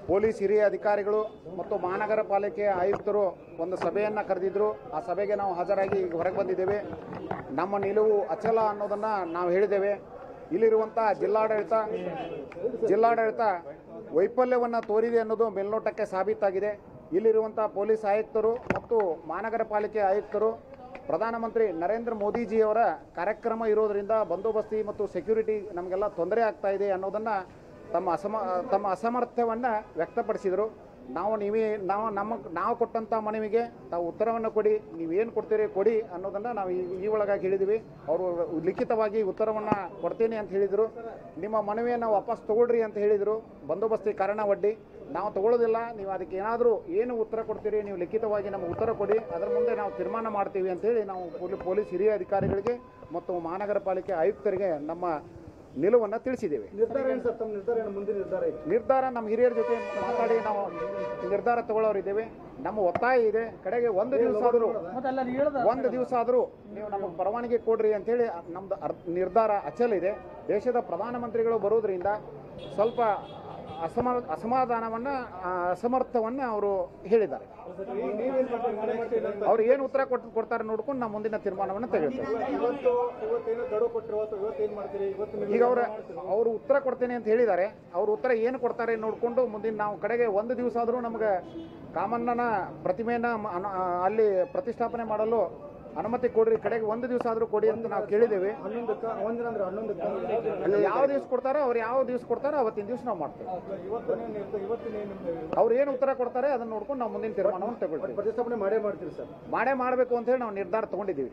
Police ಹಿರಿಯ ಅಧಿಕಾರಿಗಳು ಮತ್ತು ಮಹಾನಗರ ಪಾಲಿಕೆ ಆಯುಕ್ತರು ಒಂದು ಸಭೆಯನ್ನು ಕರೆದಿದ್ರು ಆ ಸಭೆಗೆ ನಾವು ಹಾಜರಾಗಿ ಈಗ ಹೊರಗೆ ಬಂದಿದ್ದೇವೆ ನಮ್ಮ ನಿಲುವು ಅಚಲ ಅನ್ನೋದನ್ನು ನಾವು ಹೇಳಿದ್ದೇವೆ ಇಲ್ಲಿರುವಂಥ ಜಿಲ್ಲಾಡಳಿತ ಜಿಲ್ಲಾಡಳಿತ ವೈಫಲ್ಯವನ್ನು ತೋರಿದೆ ಅನ್ನೋದು ಮೇಲ್ನೋಟಕ್ಕೆ ಸಾಬೀತಾಗಿದೆ ಇಲ್ಲಿರುವಂಥ ಪೊಲೀಸ್ ಆಯುಕ್ತರು ಮತ್ತು ಮಹಾನಗರ ಪಾಲಿಕೆ ಆಯುಕ್ತರು ಪ್ರಧಾನಮಂತ್ರಿ ನರೇಂದ್ರ ಮೋದಿಜಿಯವರ ಕಾರ್ಯಕ್ರಮ ಇರೋದರಿಂದ ಬಂದೋಬಸ್ತಿ ಮತ್ತು ಸೆಕ್ಯೂರಿಟಿ ನಮಗೆಲ್ಲ ತೊಂದರೆ ಆಗ್ತಾ ಇದೆ ಅನ್ನೋದನ್ನು ತಮ್ಮ ಅಸಮ ತಮ್ಮ ಅಸಮರ್ಥ್ಯವನ್ನು ವ್ಯಕ್ತಪಡಿಸಿದರು ನಾವು ನೀವೇ ನಾವು ನಮ್ಮ ನಾವು ಕೊಟ್ಟಂಥ ಮನವಿಗೆ ತಾವು ಉತ್ತರವನ್ನು ಕೊಡಿ ನೀವೇನು ಕೊಡ್ತೀರಿ ಕೊಡಿ ಅನ್ನೋದನ್ನು ನಾವು ಈ ಈ ಒಳಗಾಗಿ ಹೇಳಿದ್ವಿ ಅವರು ಲಿಖಿತವಾಗಿ ಉತ್ತರವನ್ನು ಕೊಡ್ತೀನಿ ಅಂತ ಹೇಳಿದರು ನಿಮ್ಮ ಮನವಿಯನ್ನು ವಾಪಸ್ ತಗೊಳ್ರಿ ಅಂತ ಹೇಳಿದರು ಬಂದೋಬಸ್ತಿ ಕಾರಣ ಒಡ್ಡಿ ನಾವು ತಗೊಳ್ಳೋದಿಲ್ಲ ನೀವು ಅದಕ್ಕೆ ಏನಾದರೂ ಏನು ಉತ್ತರ ಕೊಡ್ತೀರಿ ನೀವು ಲಿಖಿತವಾಗಿ ನಮಗೆ ಉತ್ತರ ಕೊಡಿ ಅದರ ಮುಂದೆ ನಾವು ತೀರ್ಮಾನ ಮಾಡ್ತೀವಿ ಅಂತೇಳಿ ನಾವು ಪೊಲಿ- ಪೊಲೀಸ್ ಹಿರಿಯ ಅಧಿಕಾರಿಗಳಿಗೆ ಮತ್ತು ಮಹಾನಗರ ಪಾಲಿಕೆ ಆಯುಕ್ತರಿಗೆ ನಮ್ಮ ನಿಲುವನ್ನು ತಿಳಿಸಿದ್ದೇವೆ ನಿರ್ಧಾರ ಏನು ಸರ್ ತಮ್ಮ ನಿರ್ಧಾರ ಏನು ಮುಂದಿನ ನಿರ್ಧಾರ ಇದೆ ನಿರ್ಧಾರ ನಮ್ಮ ಹಿರಿಯರ ಜೊತೆ ಮಾತಾಡಿ ನಾವು ನಿರ್ಧಾರ ತಗೊಳ್ಳೋರಿದ್ದೇವೆ ನಮ್ಮ ಒತ್ತಾಯ ಇದೆ ಕಡೆಗೆ ಒಂದು ದಿವಸ ಆದರೂ ಒಂದು ದಿವಸ ಆದರೂ ನೀವು ನಮಗೆ ಪರವಾನಗಿ ಕೊಡ್ರಿ ಅಂತೇಳಿ ನಮ್ದು ಅರ್ ನಿರ್ಧಾರ ಅಚಲ ಇದೆ ದೇಶದ ಪ್ರಧಾನಮಂತ್ರಿಗಳು ಬರೋದ್ರಿಂದ ಸ್ವಲ್ಪ ಅಸಮ ಅಸಮಾಧಾನವನ್ನು ಆ, ಅಸಮರ್ಥವನ್ನು ಅವರು ಹೇಳಿದ್ದಾರೆ ನೀವೇನು ಮಾಡ್ತೀರಿ ಅವ್ರು ಏನು ಉತ್ತರ ಕೊಟ್ಟು ಕೊಡ್ತಾರೆ ನೋಡ್ಕೊಂಡು ನಾವು ಮುಂದಿನ ತೀರ್ಮಾನವನ್ನು ತೆಗೆದುತ್ತೇವೆ ಇವತ್ತು ಇವತ್ತೇನು ಗಡುವು ಕೊಟ್ಟಿರೋ ಅಥವಾ ಇವತ್ತೇನು ಮಾಡ್ತೀರಿ ಇವತ್ತು ಈಗ ಅವ್ರ ಅವರು ಉತ್ತರ ಕೊಡ್ತೇನೆ ಅಂತ ಹೇಳಿದ್ದಾರೆ ಅವ್ರ ಉತ್ತರ ಏನು ಕೊಡ್ತಾರೆ ನೋಡಿಕೊಂಡು ಮುಂದಿನ ನಾವು ಕಡೆಗೆ ಒಂದು ದಿವಸ ಆದರೂ ನಮಗೆ ಕಾಮಣ್ಣನ ಪ್ರತಿಮೆಯನ್ನು ಮ- ಅನ- ಅಲ್ಲಿ ಪ್ರತಿಷ್ಠಾಪನೆ ಮಾಡಲು ಅನುಮತಿ ಕೊಡ್ರಿ ಕಡೆಗೆ ಒಂದು ದಿವಸ ಆದರೂ ಕೊಡಿ ಅಂತ ನಾವು ಕೇಳಿದ್ದೇವೆ ಹನ್ನೊಂದಕ್ಕೆ ಒಂದಿನ ಅಂದ್ರೆ ಹನ್ನೊಂದಕ್ಕೆ ಅಲ್ಲಿ ಯಾವ ದಿವಸ ಕೊಡ್ತಾರೋ ಅವ್ರು ಯಾವ ದಿವಸ ಕೊಡ್ತಾರೋ ಅವತ್ತಿನ ದಿವಸ ನಾವು ಮಾಡ್ತೇವೆ ಇವತ್ತನೇ ನಿರ್ಧಾರ ಇವತ್ತಿನ ನಿಮ್ದು ಅವ್ರು ಏನು ಉತ್ತರ ಕೊಡ್ತಾರೆ ಅದನ್ನು ನೋಡ್ಕೊಂಡು ನಾವು ಮುಂದಿನ ತೀರ್ಮಾನವನ್ನು ತಗೊಳ್ತೀವಿ ಪ್ರತಿಷ್ಠಾಪನೆ ಮಾಡೇ ಮಾಡ್ತೀರಿ ಸರ್ ಮಾಡೇ ಮಾಡಬೇಕು ಅಂತ ಹೇಳಿ ನಾವು ನಿರ್ಧಾರ ತಗೊಂಡಿದ್ದೀವಿ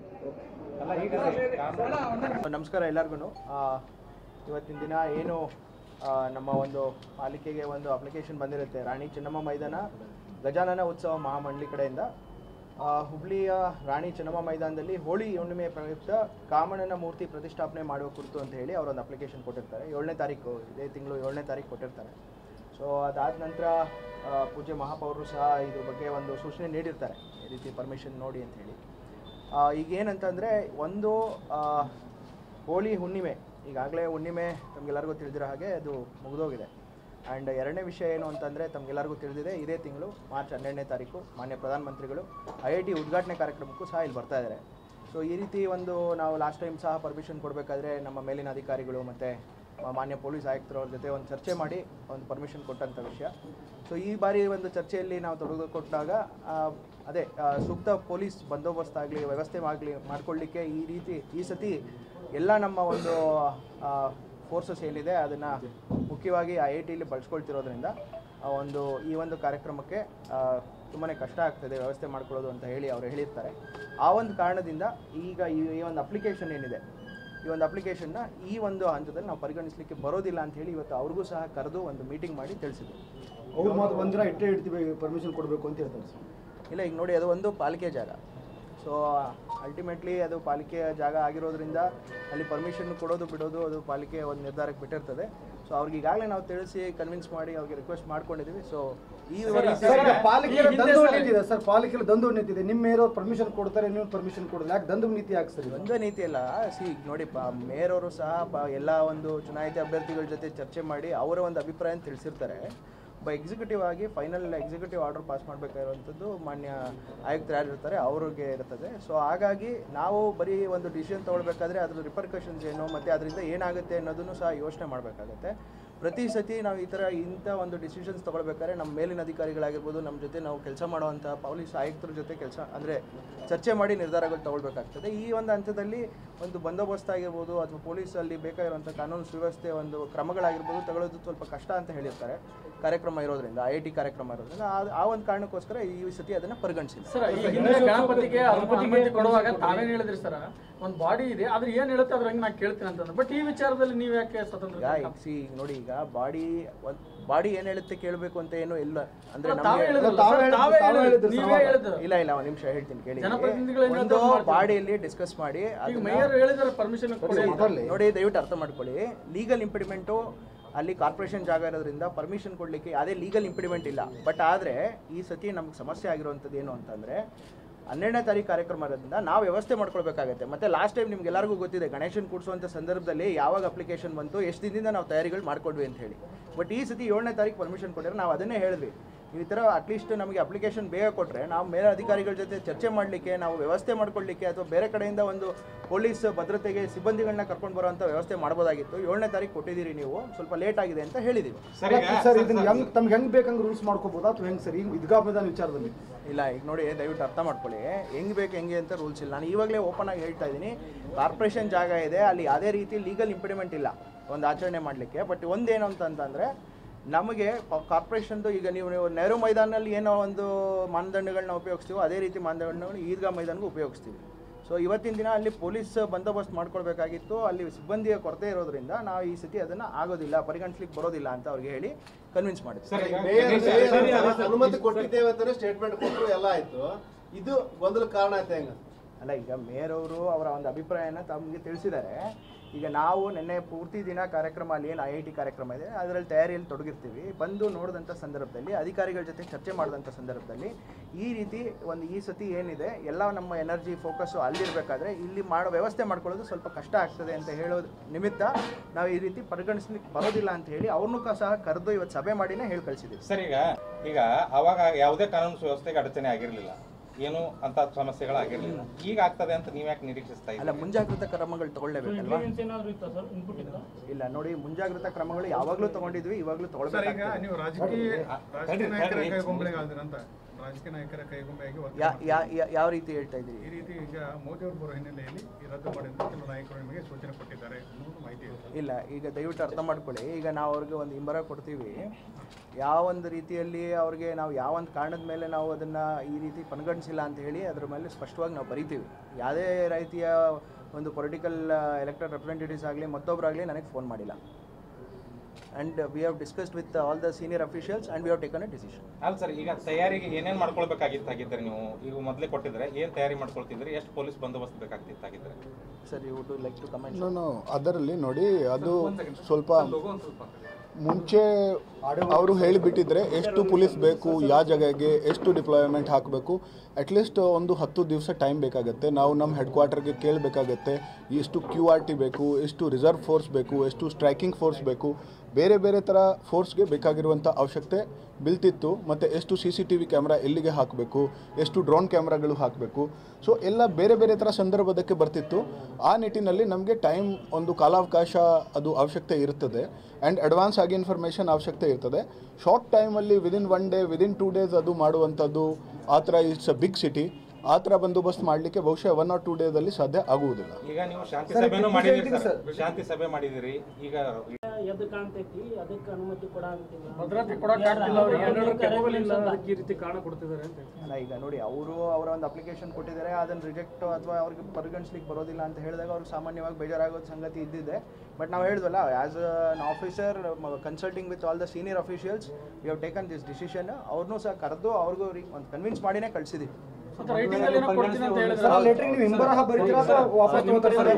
ನಮಸ್ಕಾರ ಎಲ್ಲರಿಗೂ ಇವತ್ತಿನ ದಿನ ಏನು ಆ, ನಮ್ಮ ಒಂದು ಪಾಲಿಕೆಗೆ ಒಂದು ಅಪ್ಲಿಕೇಶನ್ ಬಂದಿರುತ್ತೆ ರಾಣಿ ಚೆನ್ನಮ್ಮ ಮೈದಾನ ಗಜಾನನ ಉತ್ಸವ ಮಹಾಮಂಡಳಿ ಕಡೆಯಿಂದ ಆ, ಹುಬ್ಳಿಯ ರಾಣಿ ಚೆನ್ನಮ್ಮ ಮೈದಾನದಲ್ಲಿ ಹೋಳಿ ಹುಣ್ಣಿಮೆ ಪ್ರಯುಕ್ತ ಕಾಮಣ್ಣನ ಮೂರ್ತಿ ಪ್ರತಿಷ್ಠಾಪನೆ ಮಾಡುವ ಕುರಿತು ಅಂತ ಹೇಳಿ ಅವರೊಂದು ಅಪ್ಲಿಕೇಶನ್ ಕೊಟ್ಟಿರ್ತಾರೆ ಏಳನೇ ತಾರೀಕು ಇದೇ ತಿಂಗಳು ಏಳನೇ ತಾರೀಕು ಕೊಟ್ಟಿರ್ತಾರೆ ಸೊ ಅದಾದ ನಂತರ ಆ, ಪೂಜ್ಯ ಮಹಾಪೌರರು ಸಹ ಇದ್ರ ಬಗ್ಗೆ ಒಂದು ಸೂಚನೆ ನೀಡಿರ್ತಾರೆ ಈ ರೀತಿ ಪರ್ಮಿಷನ್ ನೋಡಿ ಅಂತ ಹೇಳಿ ಆ, ಈಗ ಏನಂತಂದರೆ ಒಂದು ಆ, ಹೋಳಿ ಹುಣ್ಣಿಮೆ ಈಗಾಗಲೇ ಹುಣ್ಣಿಮೆ ತಮಗೆಲ್ಲರಿಗೂ ತಿಳಿದಿರೋ ಹಾಗೆ ಅದು ಮುಗಿದೋಗಿದೆ ಆ್ಯಂಡ್ ಎರಡನೇ ವಿಷಯ ಏನು ಅಂತಂದರೆ ತಮಗೆಲ್ಲರಿಗೂ ತಿಳಿದಿದೆ ಇದೇ ತಿಂಗಳು ಮಾರ್ಚ್ ಹನ್ನೆರಡನೇ ತಾರೀಕು ಮಾನ್ಯ ಪ್ರಧಾನಮಂತ್ರಿಗಳು ಐ ಐ ಟಿ ಉದ್ಘಾಟನೆ ಕಾರ್ಯಕ್ರಮಕ್ಕೂ ಸಹ ಇಲ್ಲಿ ಬರ್ತಾ ಇದ್ದಾರೆ ಸೊ ಈ ರೀತಿ ಒಂದು ನಾವು ಲಾಸ್ಟ್ ಟೈಮ್ ಸಹ ಪರ್ಮಿಷನ್ ಕೊಡಬೇಕಾದ್ರೆ ನಮ್ಮ ಮೇಲಿನ ಅಧಿಕಾರಿಗಳು ಮತ್ತು ಮಾನ್ಯ ಪೊಲೀಸ್ ಆಯುಕ್ತರವ್ರ ಜೊತೆ ಒಂದು ಚರ್ಚೆ ಮಾಡಿ ಒಂದು ಪರ್ಮಿಷನ್ ಕೊಟ್ಟಂಥ ವಿಷಯ ಸೊ ಈ ಬಾರಿ ಒಂದು ಚರ್ಚೆಯಲ್ಲಿ ನಾವು ತೊಡಗಿಕೊಟ್ಟಾಗ ಆ, ಅದೇ ಆ, ಸೂಕ್ತ ಪೊಲೀಸ್ ಬಂದೋಬಸ್ತ್ ಆಗಲಿ ವ್ಯವಸ್ಥೆ ಆಗಲಿ ಮಾಡ್ಕೊಳ್ಳಿಕ್ಕೆ ಈ ರೀತಿ ಈ ಸತಿ ಎಲ್ಲ ನಮ್ಮ ಒಂದು ಫೋರ್ಸಸ್ ಏನಿದೆ ಅದನ್ನು ಮುಖ್ಯವಾಗಿ ಐ ಐ ಟಿಲಿ ಬಳಸ್ಕೊಳ್ತಿರೋದ್ರಿಂದ ಆ ಒಂದು ಈ ಒಂದು ಕಾರ್ಯಕ್ರಮಕ್ಕೆ ತುಂಬಾ ಕಷ್ಟ ಆಗ್ತದೆ ವ್ಯವಸ್ಥೆ ಮಾಡ್ಕೊಳ್ಳೋದು ಅಂತ ಹೇಳಿ ಅವರು ಹೇಳಿರ್ತಾರೆ ಆ ಒಂದು ಕಾರಣದಿಂದ ಈಗ ಈ ಈ ಒಂದು ಅಪ್ಲಿಕೇಶನ್ ಏನಿದೆ ಈ ಒಂದು ಅಪ್ಲಿಕೇಶನ್ನ ಈ ಒಂದು ಹಂತದಲ್ಲಿ ನಾವು ಪರಿಗಣಿಸಲಿಕ್ಕೆ ಬರೋದಿಲ್ಲ ಅಂತ ಹೇಳಿ ಇವತ್ತು ಅವ್ರಿಗೂ ಸಹ ಕರೆದು ಒಂದು ಮೀಟಿಂಗ್ ಮಾಡಿ ತಿಳಿಸಿದ್ವಿ ಅವ್ರು ಮಾತ್ರ ಒಂದಿನ ಇಟ್ಟೇ ಇಡ್ತೀವಿ ಪರ್ಮಿಷನ್ ಕೊಡಬೇಕು ಅಂತ ಹೇಳ್ತಾರೆ ಸರ್ ಇಲ್ಲ ಈಗ ನೋಡಿ ಅದು ಒಂದು ಪಾಲಿಕೆ ಜಾಗ ಸೊ ಅಲ್ಟಿಮೇಟ್ಲಿ ಅದು ಪಾಲಿಕೆಯ ಜಾಗ ಆಗಿರೋದ್ರಿಂದ ಅಲ್ಲಿ ಪರ್ಮಿಷನ್ ಕೊಡೋದು ಬಿಡೋದು ಅದು ಪಾಲಿಕೆ ಒಂದು ನಿರ್ಧಾರಕ್ಕೆ ಬಿಟ್ಟಿರ್ತದೆ ಸೊ ಅವ್ರಿಗೆ ಈಗಾಗಲೇ ನಾವು ತಿಳಿಸಿ ಕನ್ವಿನ್ಸ್ ಮಾಡಿ ಅವ್ರಿಗೆ ರಿಕ್ವೆಸ್ಟ್ ಮಾಡ್ಕೊಂಡಿದ್ದೀವಿ ಸೊ ಈ ರೀತಿ ಸರ್ ಈಗ ಪಾಲಿಕೆ ದಂದು ನೀತಿ ಇದೆ ಸರ್ ಪಾಲಿಕೆಯಲ್ಲಿ ದಂದು ನೀತಿ ಇದೆ ನಿಮ್ಮ ಮೇಯರ್ ಪರ್ಮಿಷನ್ ಕೊಡ್ತಾರೆ ನೀವು ಪರ್ಮಿಷನ್ ಕೊಡೋದು ಯಾಕೆ ದಂದು ನೀತಿ ಯಾಕೆ ಸರ್ ಇದು? ಒಂದು ನೀತಿ ಅಲ್ಲ ಸಿ ನೋಡಿ ಪ ಮೇಯರ್ ಅವರು ಸಹ ಪ ಎಲ್ಲ ಒಂದು ಚುನಾಯಿತ ಅಭ್ಯರ್ಥಿಗಳ ಜೊತೆ ಚರ್ಚೆ ಮಾಡಿ ಅವರ ಒಂದು ಅಭಿಪ್ರಾಯ ತಿಳಿಸಿರ್ತಾರೆ ಒಬ್ಬ ಎಕ್ಸಿಕ್ಯೂಟಿವ್ ಆಗಿ ಫೈನಲ್ ಎಕ್ಸಿಕ್ಯೂಟಿವ್ ಆರ್ಡರ್ ಪಾಸ್ ಮಾಡಬೇಕಾಗಿರುವಂಥದ್ದು ಮಾನ್ಯ ಆಯುಕ್ತರು ಯಾರಿರ್ತಾರೆ ಅವ್ರಿಗೆ ಇರ್ತದೆ ಸೊ ಹಾಗಾಗಿ ನಾವು ಬರೀ ಒಂದು ಡಿಸಿಷನ್ ತೊಗೊಳ್ಬೇಕಾದ್ರೆ ಅದ್ರ ರಿಪರ್ಕಷನ್ಸ್ ಏನು ಮತ್ತು ಅದರಿಂದ ಏನಾಗುತ್ತೆ ಅನ್ನೋದನ್ನು ಸಹ ಯೋಚನೆ ಮಾಡಬೇಕಾಗತ್ತೆ ಪ್ರತಿ ಸತಿ ನಾವು ಈ ಥರ ಇಂಥ ಒಂದು ಡಿಸಿಷನ್ಸ್ ತೊಗೊಳ್ಬೇಕಾದ್ರೆ ನಮ್ಮ ಮೇಲಿನ ಅಧಿಕಾರಿಗಳಾಗಿರ್ಬೋದು ನಮ್ಮ ಜೊತೆ ನಾವು ಕೆಲಸ ಮಾಡುವಂಥ ಪೊಲೀಸ್ ಆಯುಕ್ತರ ಜೊತೆ ಕೆಲಸ ಅಂದರೆ ಚರ್ಚೆ ಮಾಡಿ ನಿರ್ಧಾರಗಳು ತಗೊಳ್ಬೇಕಾಗ್ತದೆ ಈ ಒಂದು ಹಂತದಲ್ಲಿ ಒಂದು ಬಂದೋಬಸ್ತ್ ಆಗಿರ್ಬೋದು ಅಥವಾ ಪೊಲೀಸಲ್ಲಿ ಬೇಕಾಗಿರುವಂಥ ಕಾನೂನು ಸುವ್ಯವಸ್ಥೆ ಒಂದು ಕ್ರಮಗಳಾಗಿರ್ಬೋದು ತಗೊಳ್ಳೋದು ಸ್ವಲ್ಪ ಕಷ್ಟ ಅಂತ ಹೇಳಿರ್ತಾರೆ ಕಾರ್ಯಕ್ರಮ ಇರೋದ್ರಿಂದ ಐ ಟಿ ಕಾರ್ಯಕ್ರಮ ಇರೋದ್ರಿಂದ ಆ- ಆ ಒಂದು ಕಾರಣಕ್ಕೋಸ್ಕರ ಈ ಸತಿ ಅದನ್ನು ಪರಿಗಣಿಸಿಲ್ಲ ಸರ್ ಈ ಹಿಂದೆ ಗಣಪತಿಗೆ ಅನುಮತಿ ಕೊಡುವಾಗ ತಾವೇನ್ ಹೇಳಿದ್ರಿ ಸರ್ ಒಂದ್ ಬಾಡಿ ಇದೆ ಆದ್ರೆ ಏನ್ ಹೇಳುತ್ತೆ ಅದ್ರ ಹಂಗೆ ನಾ ಕೇಳ್ತೀನಿ ಅಂತಂದ್ರೆ ಬಟ್ ಈ ವಿಚಾರದಲ್ಲಿ ನೀವ್ ಯಾಕೆ ಸ್ವತಂತ್ರ ಈಗ ಈಗ ಸಿ ಈಗ ನೋಡಿ ಈಗ ಬಾಡಿ ಬಾಡಿ ಏನು ಹೇಳುತ್ತೆ ಕೇಳಬೇಕು ಅಂತ ಏನು ಇಲ್ಲ ಅಂದ್ರೆ ಅಲ್ಲ, ತಾವೇ ನಮಗೆ ಹೇಳಿದ್ರಲ್ಲ ತಾವೇ ಸರ್, ಹೇಳಿದ್ದು, ತಾವೇ ತಾವೇ ಹೇಳಿದ್ದು, ಹೇಳಿದ್ದು ನೀವೇ ಸರ್. ಹೇಳಿದ್ದು ಇಲ್ಲ ಇಲ್ಲ ಒಂದು ನಿಮಿಷ ಹೇಳ್ತೀನಿ ಕೇಳಿ ಜನಪ್ರತಿನಿಧಿಗಳು ಏನಾದ್ರು ಒಂದು ಮಾಡ್ತಾರೆ? ಬಾಡಿಯಲ್ಲಿ ಡಿಸ್ಕಸ್ ಮಾಡಿ ಈಗ ಅದನ್ನ- ಮೇಯರ್ ಹೇಳಿದಾರೆ ಪರ್ಮಿಷನ್ ಕೊಡಿ ಅಂತ. ಮಾತಾಡ್ಲಿ. ನೋಡಿ ದಯವಿಟ್ಟು ಅರ್ಥ ಮಾಡ್ಕೊಳ್ಳಿ ಲೀಗಲ್ ಇಂಪಿಡಿಮೆಂಟು ಅಲ್ಲಿ ಕಾರ್ಪೊರೇಷನ್ ಜಾಗ ಇರೋದ್ರಿಂದ ಪರ್ಮಿಷನ್ ಕೊಡಲಿಕ್ಕೆ ಯಾವುದೇ ಲೀಗಲ್ ಇಂಪಿಡಿಮೆಂಟ್ ಇಲ್ಲ ಬಟ್ ಆದರೆ ಈ ಸತಿ ನಮ್ಗೆ ಸಮಸ್ಯೆ ಆಗಿರುವಂಥದ್ದು ಏನು ಅಂತಂದರೆ ಹನ್ನೆರಡನೇ ತಾರೀಕು ಕಾರ್ಯಕ್ರಮ ಇರೋದ್ರಿಂದ ನಾವು ವ್ಯವಸ್ಥೆ ಮಾಡ್ಕೊಳ್ಬೇಕಾಗತ್ತೆ ಮತ್ತೆ ಲಾಸ್ಟ್ ಟೈಮ್ ನಿಮ್ಗೆ ಎಲ್ಲರಿಗೂ ಗೊತ್ತಿದೆ ಗಣೇಶನ್ ಕೂಡಿಸುವಂಥ ಸಂದರ್ಭದಲ್ಲಿ ಯಾವಾಗ ಅಪ್ಲಿಕೇಶನ್ ಬಂತು ಎಷ್ಟು ದಿನದಿಂದ ನಾವು ತಯಾರಿಗಳು ಮಾಡ್ಕೊಂಡ್ವಿ ಅಂತ ಹೇಳಿ ಬಟ್ ಈ ಸತಿ ಏಳನೇ ತಾರೀಕು ಪರ್ಮಿಷನ್ ಕೊಟ್ಟರೆ ನಾವು ಅದನ್ನೇ ಹೇಳಿದ್ವಿ ಈ ಥರ ಅಟ್ಲೀಸ್ಟ್ ನಮಗೆ ಅಪ್ಲಿಕೇಶನ್ ಬೇಗ ಕೊಟ್ಟರೆ ನಾವು ಮೇಲ ಅಧಿಕಾರಿಗಳ ಜೊತೆ ಚರ್ಚೆ ಮಾಡಲಿಕ್ಕೆ ನಾವು ವ್ಯವಸ್ಥೆ ಮಾಡ್ಕೊಳ್ಳಿಕ್ಕೆ ಅಥವಾ ಬೇರೆ ಕಡೆಯಿಂದ ಒಂದು ಪೊಲೀಸ್ ಭದ್ರತೆಗೆ ಸಿಬ್ಬಂದಿಗಳನ್ನ ಕರ್ಕೊಂಡು ಬರುವಂಥ ವ್ಯವಸ್ಥೆ ಮಾಡ್ಬೋದಾಗಿತ್ತು ಏಳನೇ ತಾರೀಕು ಕೊಟ್ಟಿದ್ದೀರಿ ನೀವು ಸ್ವಲ್ಪ ಲೇಟ್ ಆಗಿದೆ ಅಂತ ಹೇಳಿದ್ದೀವಿ ಸರ್ ಈಗ ಸರ್ ಇದನ್ನ ಹೆಂಗ್ ತಮ್ಗೆ ಹೆಂಗ್ ಬೇಕಂಗ್ ರೂಲ್ಸ್ ಮಾಡ್ಕೋಬೋದಾ ಅಥವಾ ಹೆಂಗ್ ಸರ್ ಈಗ ಇದ್ಗಾ ಮೈದಾನ ವಿಚಾರದಲ್ಲಿ ಇಲ್ಲ ಈಗ ನೋಡಿ ದಯವಿಟ್ಟು ಅರ್ಥ ಮಾಡ್ಕೊಳ್ಳಿ ಹೆಂಗೆ ಬೇಕು ಹೆಂಗೆ ಅಂತ ರೂಲ್ಸ್ ಇಲ್ಲ ನಾನು ಇವಾಗಲೇ ಓಪನ್ ಆಗಿ ಹೇಳ್ತಾ ಇದ್ದೀನಿ ಕಾರ್ಪೊರೇಷನ್ ಜಾಗ ಇದೆ ಅಲ್ಲಿ ಯಾವುದೇ ರೀತಿ ಲೀಗಲ್ ಇಂಪ್ಲಿಮೆಂಟ್ ಇಲ್ಲ ಒಂದು ಆಚರಣೆ ಮಾಡಲಿಕ್ಕೆ ಬಟ್ ಒಂದೇನು ಅಂತಂತಂದರೆ ನಮಗೆ ಕಾರ್ಪೊರೇಷನ್ದು ಈಗ ನೀವು ನೀವು ನೆಹರು ಮೈದಾನಲ್ಲಿ ಏನೋ ಒಂದು ಮಾನದಂಡಗಳನ್ನ ಉಪಯೋಗಿಸ್ತೀವೋ ಅದೇ ರೀತಿ ಮಾನದಂಡಗಳನ್ನ ಈದ್ಗಾ ಮೈದಾನಗೂ ಉಪಯೋಗಿಸ್ತೀವಿ ಸೊ ಇವತ್ತಿನ ದಿನ ಅಲ್ಲಿ ಪೊಲೀಸ್ ಬಂದೋಬಸ್ತ್ ಮಾಡ್ಕೊಳ್ಬೇಕಾಗಿತ್ತು ಅಲ್ಲಿ ಸಿಬ್ಬಂದಿಯ ಕೊರತೆ ಇರೋದ್ರಿಂದ ನಾವು ಈ ಸತಿ ಅದನ್ನು ಆಗೋದಿಲ್ಲ ಪರಿಗಣಿಸ್ಲಿಕ್ಕೆ ಬರೋದಿಲ್ಲ ಅಂತ ಅವ್ರಿಗೆ ಹೇಳಿ ಕನ್ವಿನ್ಸ್ ಮಾಡಿದ್ವಿ ಸರ್ ಈಗ ಮೇಯರ್ ಗಣೇಶ- ಮೇಯರ್ ಅನುಮತಿ ಕೊಟ್ಟಿದ್ದೇವೆ ಅಂತಾನೆ ಸ್ಟೇಟ್ಮೆಂಟ್ ಕೊಟ್ಟರು ಎಲ್ಲ ಆಯ್ತು ಇದು ಗೊಂದಲ ಕಾರಣ ಆಯ್ತು ಹೆಂಗ ಅಲ್ಲ ಈಗ ಮೇಯರ್ ಅವರು ಅವರ ಒಂದು ಅಭಿಪ್ರಾಯನ ತಮಗೆ ತಿಳಿಸಿದ್ದಾರೆ ಈಗ ನಾವು ನಿನ್ನೆ ಪೂರ್ತಿ ದಿನ ಕಾರ್ಯಕ್ರಮ ಅಲ್ಲಿ ಏನು ಐ ಐ ಟಿ ಕಾರ್ಯಕ್ರಮ ಇದೆ ಅದರಲ್ಲಿ ತಯಾರಿಯಲ್ಲಿ ತೊಡಗಿರ್ತೀವಿ ಬಂದು ನೋಡಿದಂಥ ಸಂದರ್ಭದಲ್ಲಿ ಅಧಿಕಾರಿಗಳ ಜೊತೆ ಚರ್ಚೆ ಮಾಡಿದಂಥ ಸಂದರ್ಭದಲ್ಲಿ ಈ ರೀತಿ ಒಂದು ಈ ಸತಿ ಏನಿದೆ ಎಲ್ಲ ನಮ್ಮ ಎನರ್ಜಿ ಫೋಕಸ್ಸು ಅಲ್ಲಿರಬೇಕಾದ್ರೆ ಇಲ್ಲಿ ಮಾಡೋ ವ್ಯವಸ್ಥೆ ಮಾಡ್ಕೊಳ್ಳೋದು ಸ್ವಲ್ಪ ಕಷ್ಟ ಆಗ್ತದೆ ಅಂತ ಹೇಳೋದು ನಿಮಿತ್ತ ನಾವು ಈ ರೀತಿ ಪರಿಗಣಿಸ್ಲಿಕ್ಕೆ ಬರೋದಿಲ್ಲ ಅಂತ ಹೇಳಿ ಅವ್ರನ್ನೂ ಸಹ ಕರೆದು ಇವತ್ತು ಸಭೆ ಮಾಡಿನೇ ಹೇಳಿ ಕಳಿಸಿದ್ದೀವಿ ಸರ್ ಈಗ ಈಗ ಅವಾಗ ಯಾವುದೇ ಕಾನೂನು ಸುವ್ಯವಸ್ಥೆಗೆ ಅಡಚಣೆ ಆಗಿರ್ಲಿಲ್ಲ ಏನು ಅಂತ ಸಮಸ್ಯೆಗಳಾಗಿರ್ಲಿಲ್ಲ ಈಗ ಆಗ್ತದೆ ಅಂತ ನೀವ್ ಯಾಕೆ ನಿರೀಕ್ಷಿಸ್ತಾ ಅಲ್ಲ ಇದ್ದೀರಿ ಮುಂಜಾಗ್ರತಾ ಕ್ರಮಗಳು ತಗೊಳ್ಳೇಬೇಕಲ್ವಾ ಏನಾದ್ರು ಇತ್ತ ಸರ್ ಇನ್ಪುಟ್ ಇತ್ತ ಇಲ್ಲ ನೋಡಿ ಮುಂಜಾಗ್ರತಾ ಕ್ರಮಗಳು ಯಾವಾಗಲೂ ತಗೊಂಡಿದ್ವಿ ಇವಾಗಲೂ ಸರ್ ಈಗ ತಗೊಳ್ಬೇಕಾಗ್ತದೆ ನೀವು ರಾಜಕೀಯ ರಾಜಕೀಯ ತಡ್ರಿ, ನಾಯಕರ ತಡ್ರಿ. ಕೈಗೊಂಬೆಗಳಾದ್ರಂತ ರಾಜಕೀಯ ನಾಯಕರ ಕೈಗೊಂಬೆಯಾಗಿ ವರ್ತನೆ ಯಾ- ಮಾಡ್ತಾರೆ. ಯಾ- ಯಾ- ಯಾವ ರೀತಿ ಹೇಳ್ತಾ ಇದ್ದೀರಿ ಈ ರೀತಿ ಈಗ ಮೋದಿ ಅವರು ಬರೋ ಹಿನ್ನೆಲೆಯಲ್ಲಿ ಈ ರದ್ದು ಮಾಡಿದ ಕೆಲವು ನಾಯಕರು ನಿಮಗೆ ಸೂಚನೆ ಕೊಟ್ಟಿದ್ದಾರೆ ಅನ್ನೋದು ಮಾಹಿತಿ ಇದೆ ಇಲ್ಲ ಈಗ ದಯವಿಟ್ಟು ಅರ್ಥ ಮಾಡ್ಕೊಳ್ಳಿ ಈಗ ನಾವು ಅವ್ರಿಗೆ ಒಂದು ಇಂಬರ ಕೊಡ್ತೀವಿ ಯಾವ ಒಂದು ರೀತಿಯಲ್ಲಿ ಅವ್ರಿಗೆ ನಾವು ಯಾವ ಒಂದು ಕಾರಣದ ಮೇಲೆ ನಾವು ಅದನ್ನು ಈ ರೀತಿ ಪರಿಗಣಿಸಿಲ್ಲ ಅಂತ ಹೇಳಿ ಅದ್ರ ಮೇಲೆ ಸ್ಪಷ್ಟವಾಗಿ ನಾವು ಬರಿತೀವಿ ಯಾವುದೇ ರೀತಿಯ ಒಂದು ಪೊಲಿಟಿಕಲ್ ಎಲೆಕ್ಟೆಡ್ ರೆಪ್ರೆಸೆಂಟೇಟಿವ್ಸ್ ಆಗಲಿ ಮತ್ತೊಬ್ಬರಾಗಲಿ ನನಗೆ ಫೋನ್ ಮಾಡಿಲ್ಲ and we have discussed with all the senior officials and we have taken a decision ಅಲ್ಲ ಸರ್ ಈಗ ತಯಾರಿಗೆ ಏನೇನ್ ಮಾಡ್ಕೊಳ್ಬೇಕಾಗಿತ್ತು ಹಾಗಿದ್ರೆ ನೀವು ಈಗ ಮೊದಲೇ ಕೊಟ್ಟಿದ್ರೆ ಏನ್ ತಯಾರಿ ಮಾಡ್ಕೊಳ್ತಿದ್ರಿ ಎಷ್ಟು ಪೊಲೀಸ್ ಬಂದೋಬಸ್ತ್ ಬೇಕಾಗ್ತಿತ್ತು ಹಾಗಿದ್ರೆ sir you would like to comment ನಾನು ಅದರಲ್ಲಿ ನೋಡಿ ಅದು ಸ್ವಲ್ಪ ಮುಂಚೆ ಅವರು ಹೇಳಿಬಿಟ್ಟಿದ್ರೆ ಎಷ್ಟು ಪೊಲೀಸ್ ಬೇಕು ಯಾವ ಜಾಗಗೆ ಎಷ್ಟು ಡಿಪ್ಲಾಯ್ಮೆಂಟ್ ಹಾಕಬೇಕು ಅಟ್ಲೀಸ್ಟ್ ಒಂದು ಹತ್ತು ದಿವಸ ಟೈಮ್ ಬೇಕಾಗುತ್ತೆ ನಾವು ನಮ್ಮ ಹೆಡ್ ಕ್ವಾರ್ಟರ್ಗೆ ಕೇಳಬೇಕಾಗತ್ತೆ ಎಷ್ಟು ಕ್ಯೂ ಆರ್ ಟಿ ಬೇಕು ಎಷ್ಟು ರಿಸರ್ವ್ ಫೋರ್ಸ್ ಬೇಕು ಎಷ್ಟು ಸ್ಟ್ರೈಕಿಂಗ್ ಫೋರ್ಸ್ ಬೇಕು ಬೇರೆ ಬೇರೆ ಥರ ಫೋರ್ಸ್ಗೆ ಬೇಕಾಗಿರುವಂಥ ಅವಶ್ಯಕತೆ ಬೀಳ್ತಿತ್ತು ಮತ್ತು ಎಷ್ಟು C C T V camera ಎಲ್ಲಿಗೆ ಹಾಕಬೇಕು ಎಷ್ಟು ಡ್ರೋನ್ ಕ್ಯಾಮ್ರಾಗಳು ಹಾಕಬೇಕು ಸೊ ಎಲ್ಲ ಬೇರೆ ಬೇರೆ ಥರ ಸಂದರ್ಭದಕ್ಕೆ ಬರ್ತಿತ್ತು ಆ ನಿಟ್ಟಿನಲ್ಲಿ ನಮಗೆ ಟೈಮ್ ಒಂದು ಕಾಲಾವಕಾಶ ಅದು ಅವಶ್ಯಕತೆ ಇರ್ತದೆ ಆ್ಯಂಡ್ ಅಡ್ವಾನ್ಸ್ ಆಗಿ ಇನ್ಫಾರ್ಮೇಷನ್ ಅವಶ್ಯಕತೆ ಇರ್ತದೆ ಶಾರ್ಟ್ ಟೈಮಲ್ಲಿ within one day within two days ಅದು ಮಾಡುವಂಥದ್ದು ಆ ಥರ ಇಟ್ಸ್ ಅ ಬಿಗ್ ಸಿಟಿ ಆ ಥರ ಬಂದೋಬಸ್ತ್ ಮಾಡಲಿಕ್ಕೆ ಬಹುಶಃ ಒನ್ ಆರ್ ಟೂ ಡೇದಲ್ಲಿ ಸಾಧ್ಯ ಆಗುವುದಿಲ್ಲ ಈಗ ನೀವು ಶಾಂತಿ ಸರ್, ಸಭೆನೂ ಇದು ಮಾಡಿದಿರಿ ಹೇಳ್ತೀನಿ ಸರ್ ಶಾಂತಿ ಸಭೆ ಮಾಡಿದಿರಿ ಈಗ ಎದ್ದು ಕಾಣ್ತೈತಿ ಅದಕ್ಕೆ ಅನುಮತಿ ಕೊಡಾಗುತ್ತಿಲ್ಲ ಭದ್ರತೆ ಕೊಡಕ್ ಆಗ್ತಿಲ್ಲ ಅವ್ರಿಗೆ ಏನಾದ್ರು capable ಇಲ್ಲ ಅದಕ್ಕೆ ಈ ರೀತಿ ಕಾರಣ ಕೊಡ್ತಿದ್ದಾರೆ ಅಂತ ಅಲ್ಲ ಈಗ ನೋಡಿ ಅವರು ಅವರ ಒಂದು ಅಪ್ಲಿಕೇಶನ್ ಕೊಟ್ಟಿದ್ದಾರೆ ಅದನ್ನು ರಿಜೆಕ್ಟ್ ಅಥವಾ ಅವ್ರಿಗೆ ಪರಿಗಣಿಸ್ಲಿಕ್ಕೆ ಬರೋದಿಲ್ಲ ಅಂತ ಹೇಳಿದಾಗ ಅವ್ರಿಗೆ ಸಾಮಾನ್ಯವಾಗಿ ಬೇಜಾರಾಗೋದು ಸಂಗತಿ ಇದ್ದಿದೆ ಬಟ್ ನಾವು ಹೇಳಿದ್ವಲ್ಲ as an officer consulting with all the senior officials we have taken this decision ಅವ್ರನ್ನೂ ಸಹ ಕರೆದು ಅವ್ರಿಗೂ ಒಂದು ಕನ್ವಿನ್ಸ್ ಮಾಡಿನೇ ಕಳಿಸಿದ್ದೀವಿ ಮತ್ತೆ ರೈಟಿಂಗ್ ಅಲ್ಲಿ ಏನೋ ಕೊಡ್ತೀನಿ ಅಂತ ಹೇಳಿದ್ರೆ ಸರ್ ಆ ಲೆಟ್ರಿಗೆ ನೀವು ಹಿಂಬರಹ ಬರೀತೀರಾ ಅಥವಾ ವಾಪಸ್ ತಗೋತಾರೆ ಸರ್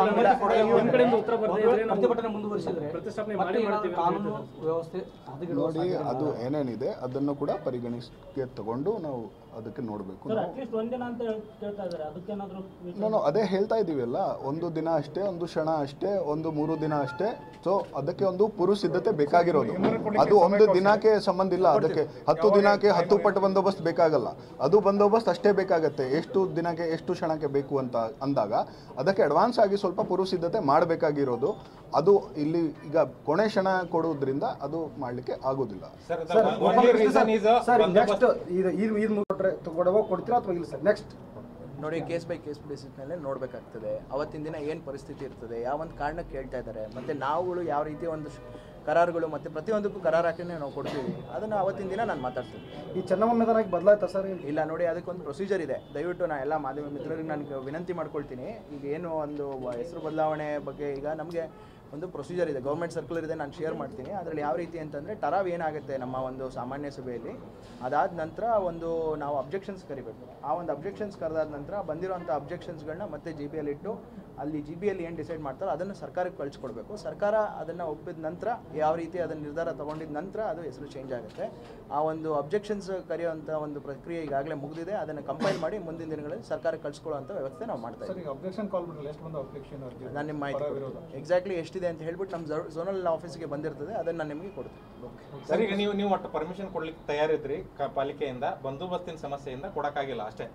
ನಿಮ್ ಕಡೆಯಿಂದ ಉತ್ತರ ಬರ್ದೇ ಇದ್ರೆ ನಾವು ಪ್ರತಿಭಟನೆ ಮುಂದುವರಿಸಿದ್ರೆ ಪ್ರತಿಷ್ಠಾಪನೆ ಮಾಡಿ ಮಾಡ್ತೀವಿ ಅಂತ ಕಾನೂನು ಹೇಳ್ತಿದ್ದಾರೆ. ವ್ಯವಸ್ಥೆ ಹದಗೆಡುವ ನೋಡಿ ಅದು ಏನೇನಿದೆ ಅದನ್ನು ಕೂಡ ಪರಿಗಣಿಸಿಗೆ ತಗೊಂಡು ನಾವು ಅದಕ್ಕೆ ನೋಡಬೇಕು ನಾವು ಅಟ್ಲೀಸ್ಟ್ ಒಂದಿನ ಅಂತ ಹೇಳ್- ಕೇಳ್ತಾ ಇದಾರೆ ಅದಕ್ಕೇನಾದ್ರೂ ನಾನು ಅದೇ ಹೇಳ್ತಾ ಇದ್ದೀವಲ್ಲ ಒಂದು ದಿನ ಅಷ್ಟೇ ಒಂದು ಕ್ಷಣ ಅಷ್ಟೇ ಒಂದು ಮೂರು ದಿನ ಅಷ್ಟೇ ಸೊ ಅದಕ್ಕೆ ಒಂದು ಪೂರ್ವ ಸಿದ್ಧತೆ ಬೇಕಾಗಿರೋದು ಅದು ಒಂದು ದಿನಕ್ಕೆ ಸಂಬಂಧ ಇಲ್ಲ ಅದಕ್ಕೆ ಹತ್ತು ದಿನಕ್ಕೆ ಹತ್ತು ಪಟ್ಟು ಬಂದೋಬಸ್ತ್ ಬೇಕಾಗಲ್ಲ ಅದು ಬಂದೋಬಸ್ತ್ ಅಷ್ಟೇ ಬೇಕಾಗತ್ತೆ ಎಷ್ಟು ದಿನಕ್ಕೆ ಎಷ್ಟು ಕ್ಷಣಕ್ಕೆ ಬೇಕು ಅಂತ ಅಂದಾಗ ಅದಕ್ಕೆ ಅಡ್ವಾನ್ಸ್ ಆಗಿ ಸ್ವಲ್ಪ ಪೂರ್ವ ಸಿದ್ಧತೆ ಮಾಡಬೇಕಾಗಿರೋದು ಅದು ಇಲ್ಲಿ ಈಗ ಕೊನೆ ಕ್ಷಣ ಕೊಡೋದ್ರಿಂದ ಅದು ಮಾಡಲಿಕ್ಕೆ ಆಗೋದಿಲ್ಲ sir sir only reason is a sir ಬಂದೋಬಸ್ತ್ ನೆಕ್ಸ್ಟ್ ಇದು ಇದು ಇದು ಕೊಟ್ಟರೆ ಕೊಡವ ಕೊಡ್ತೀರಾ ಅಥವಾ ಇಲ್ಲ ಸರ್ ನೆಕ್ಸ್ಟ್ ನೋಡಿ ಕೇಸ್ ಬೈ ಕೇಸ್ ಬೇಸಿಸ್ ಮೇಲೆ ನೋಡಬೇಕಾಗ್ತದೆ ಅವತ್ತಿನ ದಿನ ಏನು ಪರಿಸ್ಥಿತಿ ಇರ್ತದೆ ಯಾವ ಒಂದು ಕಾರಣಕ್ಕೆ ಕೇಳ್ತಾ ಇದ್ದಾರೆ ಮತ್ತು ನಾವುಗಳು ಯಾವ ರೀತಿ ಒಂದು ಶ್- ಕರಾರುಗಳು ಮತ್ತು ಪ್ರತಿಯೊಂದಕ್ಕೂ ಕರಾರು ಹಾಕಿನೇ ನಾವು ಕೊಡ್ತೀವಿ ಅದನ್ನು ಅವತ್ತಿನ ದಿನ ನಾನು ಮಾತಾಡ್ತೀನಿ ಈ ಚೆನ್ನಮ್ಮ ಮೈದಾನಕ್ಕೆ ಬದಲಾಯ್ತಾ ಸರ್ ಇಲ್ಲ ನೋಡಿ ಅದಕ್ಕೊಂದು ಪ್ರೊಸೀಜರ್ ಇದೆ ದಯವಿಟ್ಟು ನಾ ಎಲ್ಲ ಮಾಧ್ಯಮ ಮಿತ್ರರಿಗೆ ನಾನು ವಿನಂತಿ ಮಾಡ್ಕೊಳ್ತೀನಿ ಈಗ ಏನು ಒಂದು ಹೆಸರು ಬದಲಾವಣೆ ಬಗ್ಗೆ ಈಗ ನಮಗೆ ಒಂದು ಪ್ರೊಸೀಜರ್ ಇದೆ ಗೌರ್ಮೆಂಟ್ ಸರ್ಕ್ಯುಲರ್ ಇದೆ ನಾನು ಶೇರ್ ಮಾಡ್ತೀನಿ ಅದರಲ್ಲಿ ಯಾವ ರೀತಿ ಅಂತಂದರೆ ಟರಾವ್ ಏನಾಗುತ್ತೆ ನಮ್ಮ ಒಂದು ಸಾಮಾನ್ಯ ಸಭೆಯಲ್ಲಿ ಅದಾದ ನಂತರ ಒಂದು ನಾವು ಅಬ್ಜೆಕ್ಷನ್ಸ್ ಕರಿಬೇಕು ಆ ಒಂದು ಅಬ್ಜೆಕ್ಷನ್ಸ್ ಕರೆದಾದ ನಂತರ ಬಂದಿರೋಂಥ ಅಬ್ಜೆಕ್ಷನ್ಸ್ಗಳನ್ನ ಮತ್ತೆ ಜಿ ಬಿ ಇಟ್ಟು ಅಲ್ಲಿ ಜಿ ಬಿ ಏನು ಡಿಸೈಡ್ ಮಾಡ್ತಾರೋ ಅದನ್ನು ಸರ್ಕಾರಕ್ಕೆ ಕಳಿಸ್ಕೊಡ್ಬೇಕು ಸರ್ಕಾರ ಅದನ್ನು ಒಪ್ಪಿದ ನಂತರ ಯಾವ ರೀತಿ ಅದನ್ನು ನಿರ್ಧಾರ ತೊಗೊಂಡಿದ ನಂತರ ಅದು ಹೆಸರು ಚೇಂಜ್ ಆಗುತ್ತೆ ಆ ಒಂದು ಅಬ್ಜೆಕ್ಷನ್ಸ್ ಕರೆಯುವಂಥ ಒಂದು ಪ್ರಕ್ರಿಯೆ ಈಗಾಗಲೇ ಮುಗಿದಿದೆ ಅದನ್ನು ಕಂಪೈಲ್ ಮಾಡಿ ಮುಂದಿನ ದಿನಗಳಲ್ಲಿ ಸರ್ಕಾರಕ್ಕೆ ಕಳಿಸ್ಕೊಳ್ಳುವಂಥ ವ್ಯವಸ್ಥೆ ನಾವು ಮಾಡ್ತಾ ಇದ್ದೀವಿ ಸರ್ ಈಗ ಅಬ್ಜೆಕ್ಷನ್ ಕಾಲ್ ಮಾಡಿರಲ್ಲ ಎಷ್ಟು ಬಂದು ಅಬ್ಜೆಕ್ಷನ್ ಅರ್ಜಿ ನಾನು ನಿಮ್ಮ ಮಾಹಿತಿ ಎಕ್ಸಾಕ್ಟ್ಲಿ ಎಷ್ಟಿದೆ ಅಂತ ಹೇಳ್ಬಿಟ್ಟು ನಮ್ಮ ಝೋನಲ್ ಆಫೀಸ್ಗೆ ಬಂದಿರ್ತದೆ ಅದನ್ನು ನಾನು ನಿಮಗೆ ಕೊಡ್ತೀನಿ ಸರ್ ಈಗ ನೀವು ನೀವು ಒಟ್ಟು ಪರ್ಮಿಷನ್ ಕೊಡ್ಲಿಕ್ಕೆ ತಯಾರಿದ್ರಿ ಕ- ಪಾಲಿಕೆಯಿಂದ ಬಂದೋಬಸ್ತಿನ ಸಮಸ್ಯೆಯಿಂದ ಕೊಡಕ್ಕಾಗಿಲ್ಲ ಅಷ್ಟೇ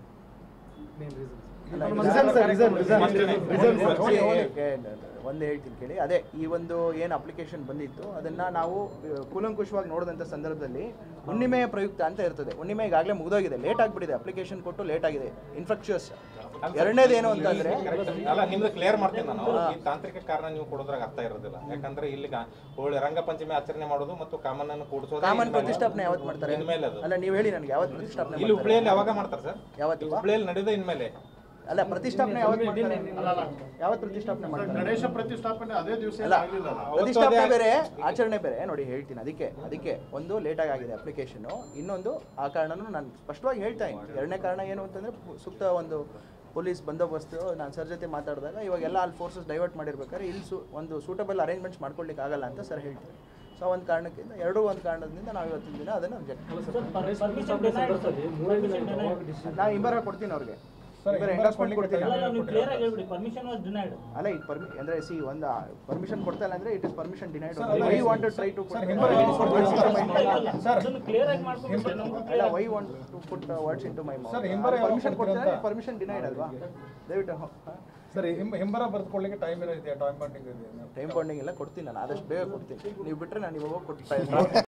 ಒಂದು ಹೇಳ್ತೀನಿ ಕೇಳಿ ಅದೇ ಈ ಒಂದು ಏನು ಅಪ್ಲಿಕೇಶನ್ ಬಂದಿತ್ತು ಅದನ್ನ ನಾವು ಆ, ಕೂಲಂಕುಷವಾಗಿ ನೋಡಿದಂಥ ಸಂದರ್ಭದಲ್ಲಿ ಹುಣ್ಣಿಮೆಯ ಪ್ರಯುಕ್ತ ಅಂತ ಇರ್ತದೆ ಹುಣ್ಣಿಮೆ ಈಗಾಗಲೇ ಮುಗಿದೋಗಿದೆ ಲೇಟ್ ಆಗಿಬಿಟ್ಟಿದೆ ಅಪ್ಲಿಕೇಶನ್ ಕೊಟ್ಟು ಲೇಟ್ ಆಗಿದೆ ಇನ್ಫೆಕ್ಷಿಯಸ್ ಎರಡನೇದು ಏನು ಅಂತಂದ್ರೆ ಅಲ್ಲ ನಿಮ್ದು ಕ್ಲಿಯರ್ ಮಾಡ್ತೀನಿ ನಾನು ಈ ತಾಂತ್ರಿಕ ಕಾರಣ ನೀವು ಕೊಡೋದ್ರಾಗ ಅರ್ಥ ಇರೋದಿಲ್ಲ ಯಾಕಂದ್ರೆ ಇಲ್ಲಿ ಗಾ- ಹೋಳಿ ರಂಗಪಂಚಮಿ ಆಚರಣೆ ಮಾಡೋದು ಮತ್ತು ಕಾಮನನ್ನು ಕೂಡಿಸೋದು ಕಾಮನ್ ಪ್ರತಿಷ್ಠಾಪನೆ ಯಾವತ್ತು ಮಾಡ್ತಾರೆ ಇನ್ಮೇಲೆ ಅದು ಅಲ್ಲ ನೀವು ಹೇಳಿ ನನಗೆ ಯಾವತ್ತು ಪ್ರತಿಷ್ಠಾಪನೆ ಇಲ್ಲಿ ಮಾಡ್ತಾರೆ? ಹುಬ್ಳಿಯಲ್ಲಿ ಯಾವಾಗ ಮಾಡ್ತಾರೆ ಸರ್ ಯಾವತ್ತು ಹುಬ್ಳಿಯಲ್ಲಿ ನಡೆದ ಇನ್ಮೇಲೆ ಅಲ್ಲ ಪ್ರತಿಷ್ಠಾಪನೆ ಯಾವತ್ತು ಮಾಡ್ತಾರೆ ಯಾವತ್ತು ಪ್ರತಿಷ್ಠಾಪನೆ ಮಾಡ್ತಾರೆ ಗಣೇಶ ಪ್ರತಿಷ್ಠಾಪನೆ ಅದೇ ದಿವಸ ಅಲ್ಲ ಆಗಲಿಲ್ಲ ಪ್ರತಿಷ್ಠಾಪನೆ ಬೇರೆ ಆಚರಣೆ ಬೇರೆ ನೋಡಿ ಹೇಳ್ತೀನಿ ಅದಕ್ಕೆ ಅದಕ್ಕೆ ಒಂದು ಲೇಟಾಗಿ ಆಗಿದೆ ಅಪ್ಲಿಕೇಶನ್ ಇನ್ನೊಂದು ಆ ಕಾರಣನೂ ನಾನು ಸ್ಪಷ್ಟವಾಗಿ ಹೇಳ್ತಾ ಇದ್ದೀನಿ ಎರಡನೇ ಕಾರಣ ಏನು ಅಂತಂದ್ರೆ ಪು- ಸೂಕ್ತ ಒಂದು ಪೊಲೀಸ್ ಬಂದೋಬಸ್ತು ನಾನು ಸರ್ ಜೊತೆ ಮಾತಾಡಿದಾಗ ಇವಾಗೆಲ್ಲ ಅಲ್ಲಿ ಫೋರ್ಸಸ್ ಡೈವರ್ಟ್ ಮಾಡಿರ್ಬೇಕಾದ್ರೆ ಇಲ್ಲಿ ಸು ಒಂದು ಸೂಟಬಲ್ ಅರೇಂಜ್ಮೆಂಟ್ಸ್ ಮಾಡ್ಕೊಳ್ಲಿಕ್ಕೆ ಆಗಲ್ಲ ಅಂತ ಸರ್ ಹೇಳ್ತೀನಿ ಸೊ ಒಂದು ಕಾರಣಕ್ಕಿಂತ ಎರಡೂ ಒಂದು ಕಾರಣದಿಂದ ನಾವು ಇವತ್ತಿನ ದಿನ ಅದನ್ನು ಪರ್ಮಿಷನ್ ಡಿನೈಡ್ ನಾನು ಇಂಬರ ಕೊಡ್ತೀನಿ ಅವ್ರಿಗೆ ಸರ್, ಇಂಬರ ಇಂಬರ ಎಂಡೋಸ್ಮೆಂಟ್ ಕೊಡ್ಲಿಕ್ಕೆ ಕೊಡ್ತೀನಿ ಅಲ್ಲ ನೀವು ಕ್ಲಿಯರ್ ಆಗಿ ಹೇಳ್ಬಿಡಿ ಪರ್ಮಿಷನ್ ವಾಸ್ ಡಿನೈಡ್ ಅಲ್ಲ ಇದು ಪರ್ಮಿ ಅಂದ್ರೆ ಸಿ ಒಂದು ಪರ್ಮಿಷನ್ ಕೊಡ್ತಾ ಇಲ್ಲ ಅಂದ್ರೆ it is permission denied Sir, ಅಲ್ಲ, why want to try to Sir, ಹಿಂಬರ ಏನು ಕೊಡ್ತೀರಾ? Sir. ಅದನ್ನು ಕ್ಲಿಯರ್ ಆಗಿ ಮಾಡ್ಕೊಂಡು ನಮ್ಗೂ ಅಲ್ಲ clear why want to put words in to my Sir, ಹಿಂಬರ ಯಾವಾಗ ಪರ್ಮಿಷನ್ ಕೊಡ್ತೀರಾ ಕೊಡ್ತಾರೆ ಅಂತ? ಪರ್ಮಿಷನ್ ಡಿನೈಡ್ ಅಲ್ವಾ ದಯವಿಟ್ಟು ಸರ್ ಹಿಂ- ಹಿಂಬರ ಬರೆದುಕೊಳ್ಳಿಕ್ಕೆ ಟೈಮ್ ಇರೋ ಇದೆಯಾ ಟೈಮ್ ಬಾಂಡಿಂಗ್ ಇದೆಯಾ ಟೈಮ್ ಬಾಂಡಿಂಗ್ ಎಲ್ಲ ಕೊಡ್ತೀನಿ ನಾನು ಆದಷ್ಟು ಬೇಗ ಕೊಡ್ತೀನಿ ನೀವು ಬಿಟ್ರೆ ನಾನು ಇವಾಗ ಕೊಡ್ತಾ ಇಲ್ಲ